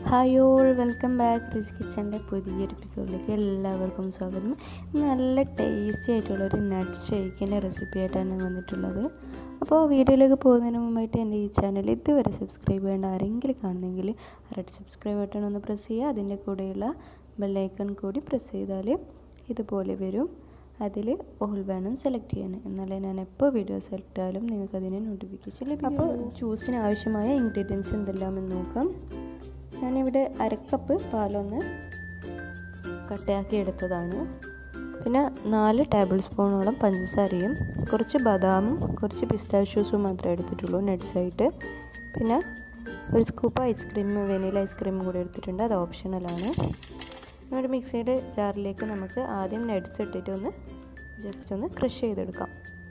hi all welcome back റിസ് കിച്ചൻ്റെ പുതിയൊരു എപ്പിസോഡിലേക്ക് എല്ലാവർക്കും സ്വാഗതം നല്ല ടേസ്റ്റി ആയിട്ടുള്ള ഒരു നട്ട് ഷേക്കിൻ്റെ റെസിപ്പി ആയിട്ടാണ് ഞാൻ വന്നിട്ടുള്ളത് അപ്പോൾ വീഡിയോയിലേക്ക് പോകുന്നതിന് മുമ്പായിട്ട് എൻ്റെ ഈ ചാനൽ ഇതുവരെ സബ്സ്ക്രൈബ് ചെയ്യേണ്ട ആരെങ്കിലും കാണുന്നെങ്കിൽ റെഡ് സബ്സ്ക്രൈബ് ബട്ടൺ ഒന്ന് പ്രസ് ചെയ്യുക അതിൻ്റെ കൂടെയുള്ള ബെല്ലൈക്കൺ കൂടി പ്രസ് ചെയ്താൽ ഇതുപോലെ വരും അതിൽ ഓൾ വേണം സെലക്ട് ചെയ്യാൻ എന്നാലേ ഞാൻ എപ്പോൾ വീഡിയോസ് ഇട്ടാലും നിങ്ങൾക്ക് അതിന് നോട്ടിഫിക്കേഷൻ ലഭിക്കും അപ്പോൾ ജ്യൂസിന് ആവശ്യമായ ഇൻഗ്രീഡിയൻസ് എന്തെല്ലാമെന്ന് നോക്കാം ഞാനിവിടെ അരക്കപ്പ് പാലൊന്ന് കട്ടയാക്കി എടുത്തതാണ് പിന്നെ നാല് ടേബിൾ സ്പൂണോളം പഞ്ചസാരയും കുറച്ച് ബദാമും കുറച്ച് പിസ്താഷ്യൂസും മാത്രമേ എടുത്തിട്ടുള്ളൂ നട്ട്സായിട്ട് പിന്നെ ഒരു സ്കൂപ്പ് ഐസ്ക്രീം വെനില ഐസ്ക്രീം കൂടി എടുത്തിട്ടുണ്ട് അത് ഓപ്ഷണലാണ് നമ്മുടെ മിക്സിയുടെ ജാറിലേക്ക് നമുക്ക് ആദ്യം നട്ട്സ് ഇട്ടിട്ട് ഒന്ന് ജസ്റ്റ് ഒന്ന് ക്രഷ് ചെയ്തെടുക്കാം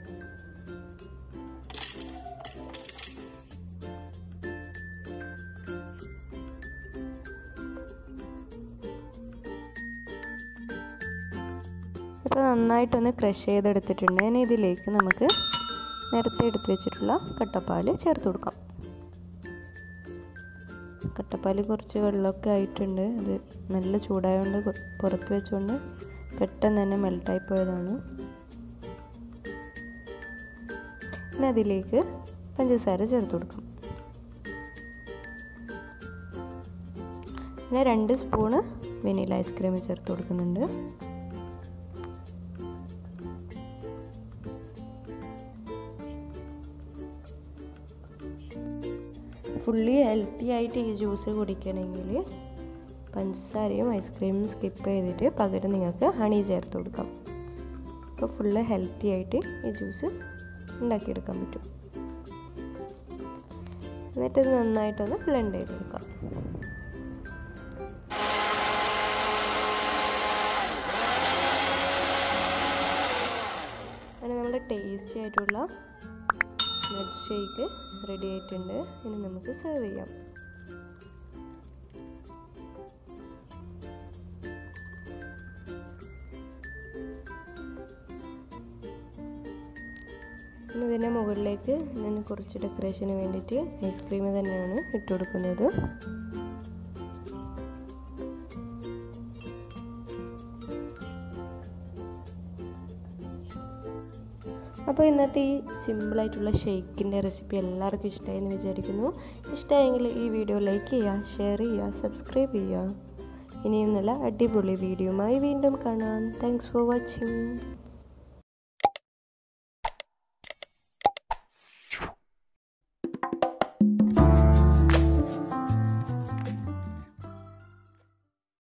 ഇപ്പോൾ നന്നായിട്ടൊന്ന് ക്രഷ് ചെയ്തെടുത്തിട്ടുണ്ട് ഇനി ഇതിലേക്ക് നമുക്ക് നേരത്തെ എടുത്ത് വെച്ചിട്ടുള്ള കട്ടപ്പാൽ ചേർത്ത് കൊടുക്കാം കട്ടപ്പാൽ കുറച്ച് വെള്ളമൊക്കെ ആയിട്ടുണ്ട് അത് നല്ല ചൂടായതുകൊണ്ട് പുറത്ത് വെച്ചുകൊണ്ട് പെട്ടെന്ന് തന്നെ മെൽട്ടായി പോയതാണ് പിന്നെ അതിലേക്ക് പഞ്ചസാര ചേർത്ത് കൊടുക്കാം പിന്നെ രണ്ട് സ്പൂണ് വെനില ഐസ്ക്രീം ചേർത്ത് കൊടുക്കുന്നുണ്ട് ഫുള്ളി ഹെൽത്തി ആയിട്ട് ഈ ജ്യൂസ് കുടിക്കണമെങ്കിൽ പഞ്ചസാരയും ഐസ്ക്രീമും സ്കിപ്പ് ചെയ്തിട്ട് പകരം നിങ്ങൾക്ക് ഹണി ചേർത്ത് കൊടുക്കാം അപ്പോൾ ഫുള്ള് ഹെൽത്തി ആയിട്ട് ഈ ജ്യൂസ് ഉണ്ടാക്കിയെടുക്കാൻ പറ്റും എന്നിട്ട് ഇത് നന്നായിട്ടൊന്ന് ബ്ലെൻഡ് ചെയ്തെടുക്കാം അങ്ങനെ നമ്മുടെ ടേസ്റ്റി ആയിട്ടുള്ള നട്ട് ഷേക്ക് റെഡി ആയിട്ടുണ്ട് ഇനി നമുക്ക് സെർവ് ചെയ്യാം ഇനി ഇതിൻ്റെ മുകളിലേക്ക് ഞാൻ കുറച്ച് ഡെക്കറേഷന് വേണ്ടിയിട്ട് ഐസ്ക്രീം തന്നെയാണ് ഇട്ട് കൊടുക്കുന്നത് അപ്പോൾ ഇന്നത്തെ ഈ സിമ്പിളായിട്ടുള്ള ഷേക്കിൻ്റെ റെസിപ്പി എല്ലാവർക്കും ഇഷ്ടമായി എന്ന് വിചാരിക്കുന്നു ഇഷ്ടമായെങ്കിൽ ഈ വീഡിയോ ലൈക്ക് ചെയ്യുക ഷെയർ ചെയ്യുക സബ്സ്ക്രൈബ് ചെയ്യുക ഇനിയും നല്ല അടിപൊളി വീഡിയോയുമായി വീണ്ടും കാണാം താങ്ക്സ് ഫോർ വാച്ചിങ്